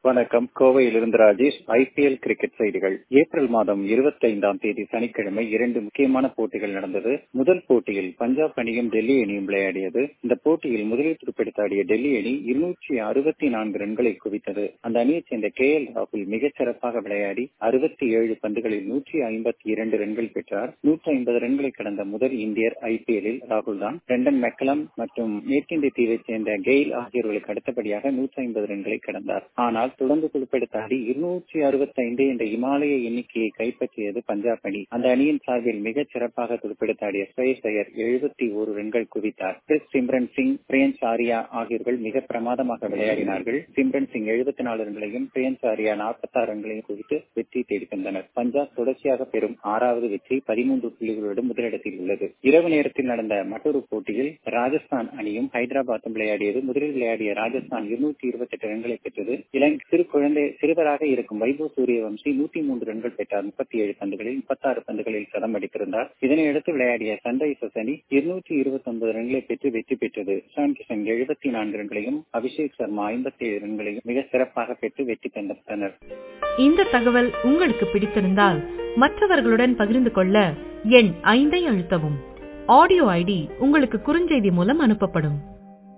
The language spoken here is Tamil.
வணக்கம் கோவையிலிருந்து ராஜேஷ் ஐபிஎல் கிரிக்கெட் செய்திகள் ஏப்ரல் மாதம் இருபத்தைந்தாம் தேதி சனிக்கிழமை இரண்டு முக்கியமான போட்டிகள் நடந்தது முதல் போட்டியில் பஞ்சாப் அணியும் டெல்லி அணியும் விளையாடியது இந்த போட்டியில் முதலில் துடுப்பெடுத்தாடிய டெல்லி அணி இருநூற்றி அறுபத்தி நான்கு ரன்களை குவித்தது அந்த அணியைச் சேர்ந்த கே எல் ராகுல் மிகச் சிறப்பாக விளையாடி அறுபத்தி ஏழு பந்துகளில் நூற்றி ஐம்பத்தி இரண்டு ரன்கள் பெற்றார் நூற்றி ஐம்பது ரன்களை கடந்த முதல் இந்தியர் ஐபிஎல்லில் ராகுல் தான் ரெண்டன் மெக்கலம் மற்றும் மேற்கிந்திய தீவைச் சேர்ந்த கெயில் ஆகியோர்களுக்கு அடுத்தபடியாக நூற்றி ஐம்பது ரன்களை கடந்தார் ஆனால் தொடர்ந்து குறிப்பிடுத்த அணி இருநூற்றி அறுபத்தி ஐந்து என்ற இமாலய எண்ணிக்கையை கைப்பற்றியது பஞ்சாப் அணி அந்த அணியின் சார்பில் மிகச் சிறப்பாக துடுப்பெடுத்தாடிய ஸ்ரேயஸ் ஐயர் எழுபத்தி ஒரு ரன்கள் குவித்தார் கிறிஸ் சிம்ரன் சிங் பிரியன்ஸ் ஆரியா ஆகியோர்கள் மிக பிரமாதமாக விளையாடினார்கள் சிம்ரன் சிங் எழுபத்தி நாலு ரன்களையும் பிரியன்ஸ் ஆரியா நாற்பத்தி ஆறு ரன்களையும் குவித்து வெற்றி தேடி தந்தனர் பஞ்சாப் தொடர்ச்சியாக பெறும் ஆறாவது வெற்றி பதிமூன்று புள்ளிகளுடன் முதலிடத்தில் உள்ளது இரவு நேரத்தில் நடந்த மற்றொரு போட்டியில் ராஜஸ்தான் அணியும் ஹைதராபாத்தும் விளையாடியது முதலில் விளையாடிய ராஜஸ்தான் இருநூற்றி இருபத்தி எட்டு ரன்களை பெற்றது இலங்கை சிறு குழந்தை சிறுவராக இருக்கும் வைபவ் சூரியவம்சி நூத்தி மூன்று ரன்கள் பெற்றார் முப்பத்தி ஏழு பந்துகளில் முப்பத்தாறு பந்துகளில் சதம் அடித்திருந்தார் இதனையடுத்து விளையாடிய சன்ரைசர்ஸ் அணி இருநூற்றி இருபத்தி ஒன்பது ரன்களை பெற்று வெற்றி பெற்றது இஷான் கிஷன் எழுபத்தி நான்கு ரன்களையும் அபிஷேக் சர்மா ஐம்பத்தி ஏழு ரன்களையும் மிக சிறப்பாக பெற்று வெற்றி தந்தனர் இந்த தகவல் உங்களுக்கு பிடித்திருந்தால் மற்றவர்களுடன் பகிர்ந்து கொள்ள எண் ஐந்தை அழுத்தவும் ஆடியோ ஐடி உங்களுக்கு குறுஞ்செய்தி மூலம் அனுப்பப்படும்